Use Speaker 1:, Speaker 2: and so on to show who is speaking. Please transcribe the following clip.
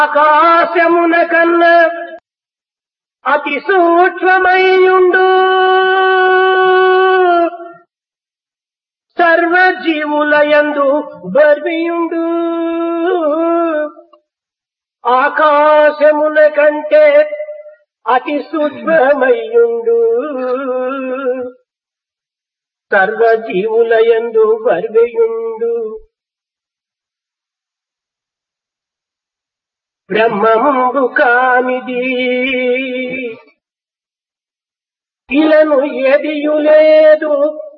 Speaker 1: ఆకాశమున కన్నా అతి సూక్ష్మమయ్యుండు సర్వజీవులయందు బర్వియుండు ఆకాశమున కంటే అతి సూక్ష్మమయ్యుండు సర్వజీవులయందు బర్వియుండు బ్రహ్మము కానిది ఇలను ఎదియు లేదు